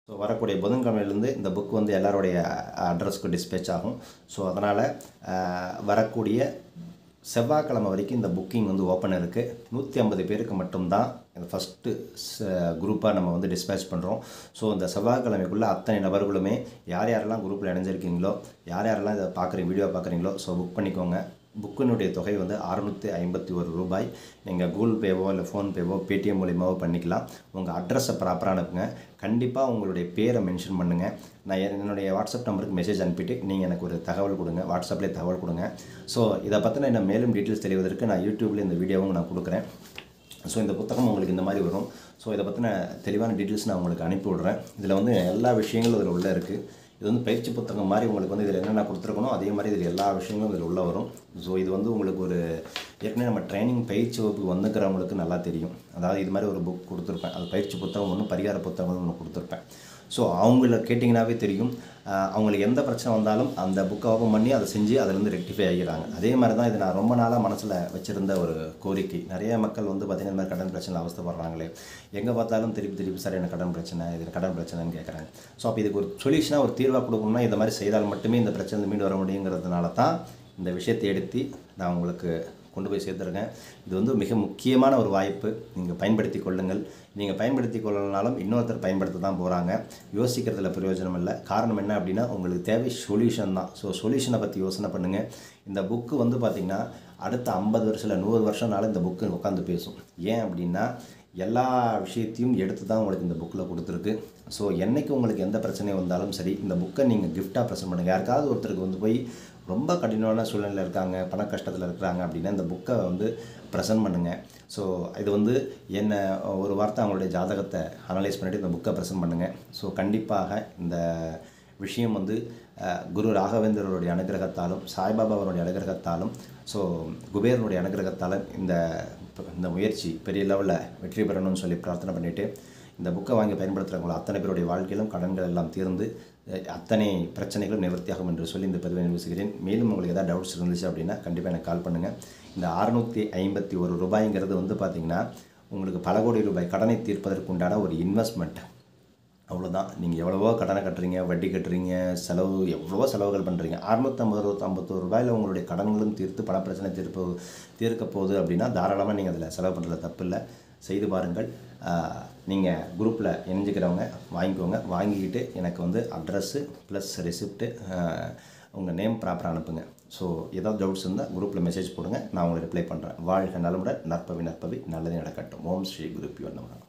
so வரக்கூடிய புதன்கிழமையிலேருந்து இந்த book வந்து எல்லாருடைய அட்ரஸ்க்கு டிஸ்பேச் ஆகும் ஸோ அதனால் வரக்கூடிய செவ்வாய்க்கிழமை வரைக்கும் இந்த புக்கிங் வந்து ஓப்பன் இருக்குது நூற்றி ஐம்பது பேருக்கு மட்டும்தான் இந்த ஃபஸ்ட்டு குரூப்பாக நம்ம வந்து டிஸ்பேச் பண்ணுறோம் ஸோ இந்த செவ்வாய்க்கிழமைக்குள்ளே அத்தனை நபர்களுமே யார் யாரெல்லாம் குரூப்பில் இணைஞ்சிருக்கீங்களோ யார் யாரெல்லாம் இதை பார்க்குறீங்க வீடியோ பார்க்குறீங்களோ ஸோ புக் பண்ணிக்கோங்க புக்கினுடைய தொகை வந்து அறுநூற்றி ஐம்பத்தி ஒரு ரூபாய் நீங்கள் கூகுள் பேவோ இல்லை ஃபோன்பேவோ பேடிஎம் மூலியமாவோ பண்ணிக்கலாம் உங்கள் அட்ரஸை ப்ராப்பராக அனுப்புங்க கண்டிப்பாக உங்களுடைய பேரை மென்ஷன் பண்ணுங்கள் நான் என் என்னுடைய வாட்ஸ்அப் நம்பருக்கு மெசேஜ் அனுப்பிட்டு நீங்கள் எனக்கு ஒரு தகவல் கொடுங்க வாட்ஸ்அப்லேயே தகவல் கொடுங்க ஸோ இதை பற்றின இன்னும் மேலும் டீட்டெயில்ஸ் தெரிவதற்கு நான் யூடியூப்லேயே இந்த வீடியோவும் நான் கொடுக்குறேன் ஸோ இந்த புத்தகம் உங்களுக்கு இந்த மாதிரி வரும் ஸோ இதை பற்றின தெளிவான டீட்டெயில்ஸ் நான் உங்களுக்கு அனுப்பி விட்றேன் இதில் வந்து எல்லா விஷயங்களும் இதில் உள்ள இருக்குது இது வந்து பயிற்சி புத்தகம் மாதிரி உங்களுக்கு வந்து இதில் என்னென்ன கொடுத்துருக்கணும் அதே மாதிரி இதில் எல்லா விஷயங்களும் இதில் உள்ள வரும் ஸோ இது வந்து உங்களுக்கு ஒரு ஏற்கனவே நம்ம ட்ரைனிங் பயிற்சி வகுப்பு வந்துக்கிறவங்களுக்கு நல்லா தெரியும் அதாவது இது மாதிரி ஒரு புக் கொடுத்துருப்பேன் அது பயிற்சி புத்தகம் ஒன்று பரிகார புத்தகம் ஒன்று கொடுத்துருப்பேன் ஸோ அவங்கள கேட்டிங்கனாவே தெரியும் ஆஹ் அவங்களுக்கு எந்த பிரச்சனை வந்தாலும் அந்த புக்கை ஓப்பன் பண்ணி அதை செஞ்சு அதுலேருந்து ரெக்டிஃபை ஆகிறாங்க அதே மாதிரி தான் இது நான் ரொம்ப நாளாக மனசில் வச்சுருந்த ஒரு கோரிக்கை நிறைய மக்கள் வந்து பார்த்திங்கன்னா இந்த மாதிரி கடன் பிரச்சனை அவஸ்தைப்படுறாங்களே எங்கே பார்த்தாலும் திருப்பி திருப்பி சார் எனக்கு கடன் பிரச்சனை இது கடன் பிரச்சனைன்னு கேட்குறாங்க ஸோ அப்போ இதுக்கு ஒரு சொல்யூஷனாக ஒரு தீர்வாக கொடுக்கணும்னா இந்த மாதிரி செய்தால் மட்டுமே இந்த பிரச்சனை மீண்டு வர முடியுங்கிறதுனால தான் இந்த விஷயத்தை எடுத்து நான் உங்களுக்கு கொண்டு போய் சேர்த்துருக்கேன் இது வந்து மிக முக்கியமான ஒரு வாய்ப்பு நீங்கள் பயன்படுத்தி கொள்ளுங்கள் நீங்கள் பயன்படுத்தி கொள்ளனாலும் இன்னொருத்தர் பயன்படுத்த தான் போகிறாங்க யோசிக்கிறதுல பிரயோஜனம் இல்லை காரணம் என்ன அப்படின்னா உங்களுக்கு தேவை சொல்யூஷன் தான் ஸோ சொல்யூஷனை பற்றி யோசனை பண்ணுங்கள் இந்த புக்கு வந்து பார்த்திங்கன்னா அடுத்த ஐம்பது வருஷம் இல்லை நூறு வருஷம்னாலும் இந்த புக்கு உட்காந்து பேசும் ஏன் அப்படின்னா எல்லா விஷயத்தையும் எடுத்து தான் உங்களுக்கு இந்த புக்கில் கொடுத்துருக்கு ஸோ என்னைக்கு உங்களுக்கு எந்த பிரச்சனை வந்தாலும் சரி இந்த புக்கை நீங்கள் கிஃப்டாக ப்ரெசென்ட் பண்ணுங்கள் யாருக்காவது ஒருத்தருக்கு வந்து போய் ரொம்ப கடினமான சூழ்நிலையில் இருக்காங்க பண கஷ்டத்தில் இருக்கிறாங்க அப்படின்னா இந்த புக்கை வந்து ப்ரெசென்ட் பண்ணுங்கள் ஸோ இது வந்து என்ன ஒரு வார்த்தை அவங்களுடைய ஜாதகத்தை அனலைஸ் பண்ணிவிட்டு இந்த புக்கை ப்ரெசென்ட் பண்ணுங்கள் ஸோ கண்டிப்பாக இந்த விஷயம் வந்து அஹ், குரு ராகவேந்திரருடைய அனுகிரகத்தாலும் சாய்பாபா அவருடைய அனுகிரகத்தாலும் ஸோ குபேரனுடைய அனுகிரகத்தாலும் இந்த இந்த முயற்சி பெரிய லெவலில் வெற்றி பெறணும்னு சொல்லி பிரார்த்தனை பண்ணிவிட்டு இந்த புக்கை வாங்கி பயன்படுத்துகிறவங்கள அத்தனை பேருடைய வாழ்க்கையிலும் கடன்கள் எல்லாம் தீர்ந்து அஹ், அத்தனை பிரச்சனைகளும் நிவர்த்தியாகும் என்று சொல்லி இந்த பதிவை நிறுவுகிறேன் மேலும் உங்களுக்கு ஏதாவது டவுட்ஸ் இருந்துச்சு அப்படின்னா கண்டிப்பாக எனக்கு கால் பண்ணுங்கள் இந்த அறுநூற்றி ஐம்பத்தி ஒரு ரூபாய்ங்கிறது வந்து பார்த்திங்கன்னா உங்களுக்கு பல கோடி ரூபாய் கடனை தீர்ப்பதற்கு உண்டான ஒரு இன்வெஸ்ட்மெண்ட் அவ்வளோதான் நீங்கள் எவ்வளவோ கடனை கட்டுறீங்க வட்டி கட்டுறீங்க செலவு எவ்வளவோ செலவுகள் பண்ணுறீங்க அறுநூத்தம்பது ஐம்பத்தோரு ரூபாயில் உங்களுடைய கடன்களும் தீர்த்து பண பிரச்சனை தீர்ப்பு தீர்க்க போகுது அப்படின்னா தாராளமாக நீங்கள் அதில் செலவு பண்ணுறது தப்பு இல்லை செய்து பாருங்கள் நீங்கள் குரூப்பில் இணைஞ்சிக்கிறவங்க வாங்கிக்கோங்க வாங்கிக்கிட்டு எனக்கு வந்து அட்ரஸ்ஸு ப்ளஸ் ரெசிப்ட்டு உங்கள் நேம் ப்ராப்பராக அனுப்புங்க ஸோ ஏதாவது டவுட்ஸ் இருந்தால் குரூப்பில் மெசேஜ் போடுங்க நான் உங்களுக்கு ரிப்ளை பண்ணுறேன் வாழ்க நலமுடன் நற்பவி நற்பவி நல்லதே நடக்கட்டும் ஓம் ஸ்ரீ குருப்பியோ நம்ம